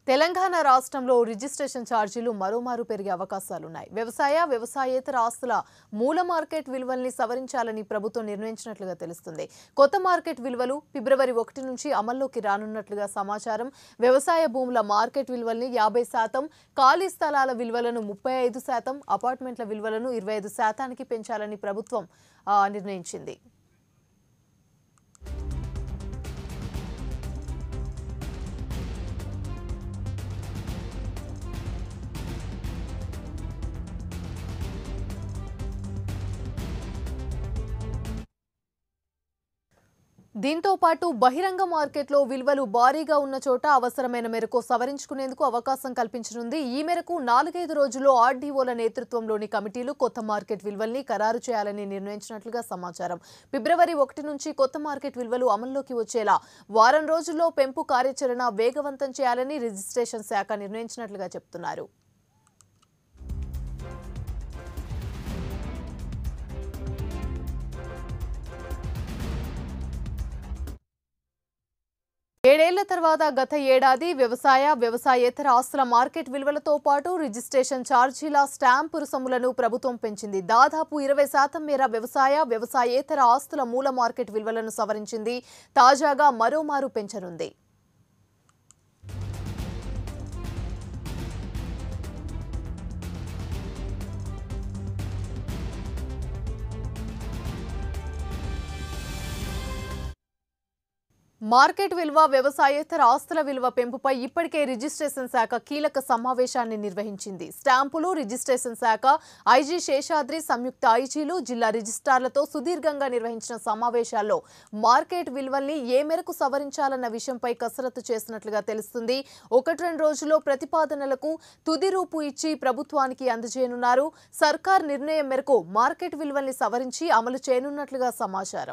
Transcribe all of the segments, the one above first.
తెలంగాణ రాష్ట్రంలో రిజిస్ట్రేషన్ ఛార్జీలు మరోమారు పెరిగే అవకాశాలున్నాయి వ్యవసాయ వ్యవసాయేతర ఆస్తుల మూల మార్కెట్ విలువల్ని సవరించాలని ప్రభుత్వం నిర్ణయించినట్లుగా తెలుస్తుంది కొత్త మార్కెట్ విలువలు ఫిబ్రవరి ఒకటి నుంచి అమల్లోకి రానున్నట్లుగా సమాచారం వ్యవసాయ భూముల మార్కెట్ విలువల్ని యాభై శాతం ఖాళీ స్థలాల విలువలను ముప్పై ఐదు శాతం అపార్ట్మెంట్ల విలువలను ఇరవై ఐదు శాతానికి పెంచాలని ప్రభుత్వం ఆ, నిర్ణయించింది దీంతో పాటు బహిరంగ మార్కెట్లో విలువలు భారీగా ఉన్న చోట అవసరమైన మేరకు సవరించుకునేందుకు అవకాశం కల్పించనుంది ఈ మేరకు నాలుగైదు రోజుల్లో ఆర్డీఓల నేతృత్వంలోని కమిటీలు కొత్త మార్కెట్ విలువల్ని ఖరారు చేయాలని నిర్ణయించినట్లుగా సమాచారం ఫిబ్రవరి ఒకటి నుంచి కొత్త మార్కెట్ విలువలు అమల్లోకి వచ్చేలా వారం రోజుల్లో పెంపు కార్యాచరణ వేగవంతం చేయాలని రిజిస్ట్రేషన్ శాఖ నిర్ణయించినట్లుగా చెప్తున్నారు ఏడేళ్ల తర్వాత గత ఏడాది వ్యవసాయ వ్యవసాయేతర ఆస్తుల మార్కెట్ విలువలతో పాటు రిజిస్ట్రేషన్ ఛార్జీల స్టాంపు రుసుములను ప్రభుత్వం పెంచింది దాదాపు ఇరవై శాతం మేర వ్యవసాయ వ్యవసాయేతర ఆస్తుల మూల మార్కెట్ విలువలను సవరించింది తాజాగా మరోమారు పెంచనుంది మార్కెట్ విలువ వ్యవసాయేతర ఆస్తుల విలువ పెంపుపై ఇప్పటికే రిజిస్ట్రేషన్ శాఖ కీలక సమావేశాన్ని నిర్వహించింది స్టాంపులు రిజిస్ట్రేషన్ శాఖ ఐజీ శేషాద్రి సంయుక్త ఐజీలు జిల్లా రిజిస్ట్రార్లతో సుదీర్ఘంగా నిర్వహించిన సమావేశాల్లో మార్కెట్ విలువల్ని ఏ మేరకు సవరించాలన్న విషయంపై కసరత్తు చేసినట్లుగా తెలుస్తుంది ఒకటి రెండు రోజుల్లో ప్రతిపాదనలకు తుది రూపు ఇచ్చి ప్రభుత్వానికి అందజేయనున్నారు సర్కార్ నిర్ణయం మేరకు మార్కెట్ విలువల్ని సవరించి అమలు చేయనున్నట్లుగా సమాచారం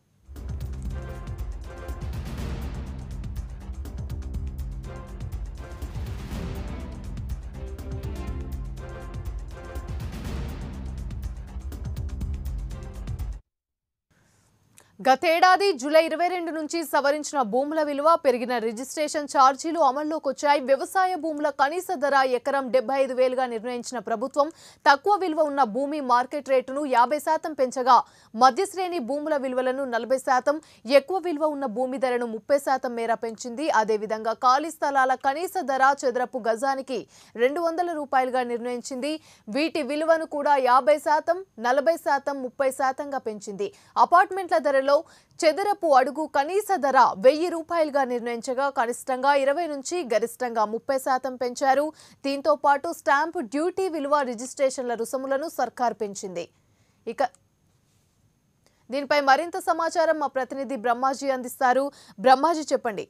గతేడాది జూలై ఇరవై రెండు నుంచి సవరించిన భూముల విలువ పెరిగిన రిజిస్ట్రేషన్ ఛార్జీలు అమల్లోకి వచ్చాయి వ్యవసాయ భూముల కనీస ధర ఎకరం డెబ్బై ఐదు వేలుగా నిర్ణయించిన ప్రభుత్వం తక్కువ విలువ ఉన్న భూమి మార్కెట్ రేటును యాభై శాతం పెంచగా మధ్యశ్రేణి భూముల విలువలను నలభై శాతం ఎక్కువ విలువ ఉన్న భూమి ధరను ముప్పై శాతం మేర పెంచింది అదేవిధంగా ఖాళీ స్థలాల కనీస ధర చదరపు గజానికి రెండు వందల రూపాయలుగా నిర్ణయించింది వీటి విలువను కూడా యాభై శాతం నలభై శాతం ముప్పై శాతంగా పెంచింది అపార్ట్మెంట్ల ధరలో చదరపు అడుగు కనీస ధర వెయ్యి రూపాయలుగా నిర్ణయించగా కనిష్టంగా ఇరవై నుంచి గరిష్టంగా ముప్పై శాతం పెంచారు దీంతో పాటు స్టాంపు డ్యూటీ విలువ రిజిస్ట్రేషన్ల రుసుములను సర్కార్ పెంచింది ఇక దీనిపై మరింత సమాచారం మా ప్రతినిధి బ్రహ్మాజీ అందిస్తారు బ్రహ్మాజీ చెప్పండి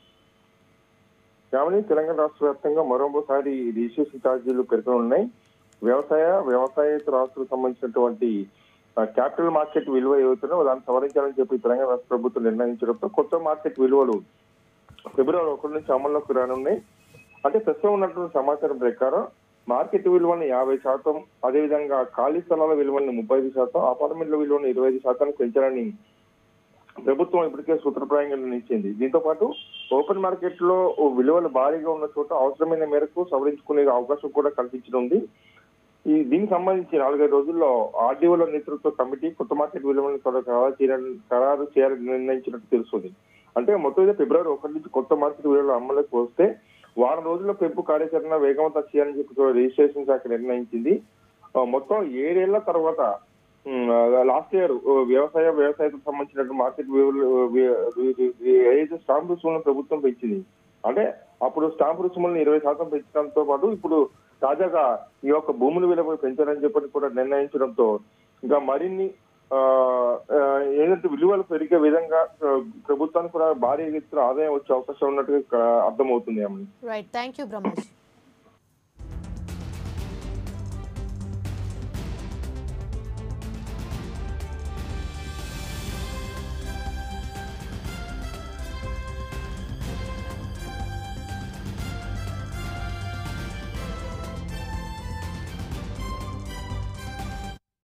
యావని తెలంగాణ రాష్ట్ర వ్యాప్తంగా మరోసారి రిజిస్ట్రేషన్ ఛార్జీలు పెరగనున్నాయి వ్యవసాయ వ్యవసాయేతర ఆస్తులకు సంబంధించినటువంటి ఆ, క్యాపిటల్ మార్కెట్ విలువ ఏవైతుందో దాన్ని సవరించాలని చెప్పి తెలంగాణ రాష్ట్ర ప్రభుత్వం నిర్ణయించడంతో కొత్త మార్కెట్ విలువలు ఫిబ్రవరి ఒకటి నుంచి అమల్లోకి రానున్నాయి అంటే ప్రస్తుతం ఉన్నటువంటి సమాచారం ప్రకారం మార్కెట్ విలువను యాభై శాతం అదేవిధంగా ఖాళీ స్థలాల విలువను ముప్పై ఐదు శాతం అపార్ట్మెంట్ల విలువను ఇరవై ఐదు శాతానికి పెంచాలని ప్రభుత్వం ఇప్పటికే సూత్రప్రాయంగా నిర్ణయించింది దీంతో పాటు ఓపెన్ మార్కెట్ లో విలువలు భారీగా ఉన్న చోట అవసరమైన మేరకు సవరించుకునే అవకాశం కూడా కల్పించనుంది ఈ దీనికి సంబంధించి నాలుగైదు రోజుల్లో ఆర్డీఓల నేతృత్వ కమిటీ కొత్త మార్కెట్ విలువలను త్వరగా ఖరారు చేయాలని ఖరారు చేయాలని నిర్ణయించినట్టు తెలుస్తుంది అంటే మొత్తం మీద ఫిబ్రవరి ఒకటి నుంచి కొత్త మార్కెట్ విలువలు అమలులోకి వస్తే వారం రోజుల్లో పెంపు కార్యాచరణ వేగవంతం చేయాలని చెప్పి కూడా రిజిస్ట్రేషన్ శాఖ నిర్ణయించింది ఆ, మొత్తం ఏడేళ్ల తర్వాత లాస్ట్ ఇయర్ వ్యవసాయ వ్యవసాయానికి సంబంధించిన మార్కెట్ విలువలు వి- వి- వి- ఏదైతే స్టాంప్ రుసుములను ప్రభుత్వం పెంచింది అంటే అప్పుడు స్టాంప్ రుసుములను ఇరవై శాతం పెంచడంతో పాటు ఇప్పుడు తాజాగా ఈ యొక్క భూముల విలువ పెంచాలని చెప్పని కూడా నిర్ణయించడంతో ఇంకా మరిన్ని ఆ, ఆ, ఏదంటే విలువలు పెరిగే విధంగా ఆ, ప్రభుత్వానికి కూడా భారీ ఎత్తున ఆదాయం వచ్చే అవకాశం ఉన్నట్టుగా ఇక్కడ అర్థమవుతుంది అమ్మని రైట్ థ్యాంక్ యూ బ్రహ్మాజీ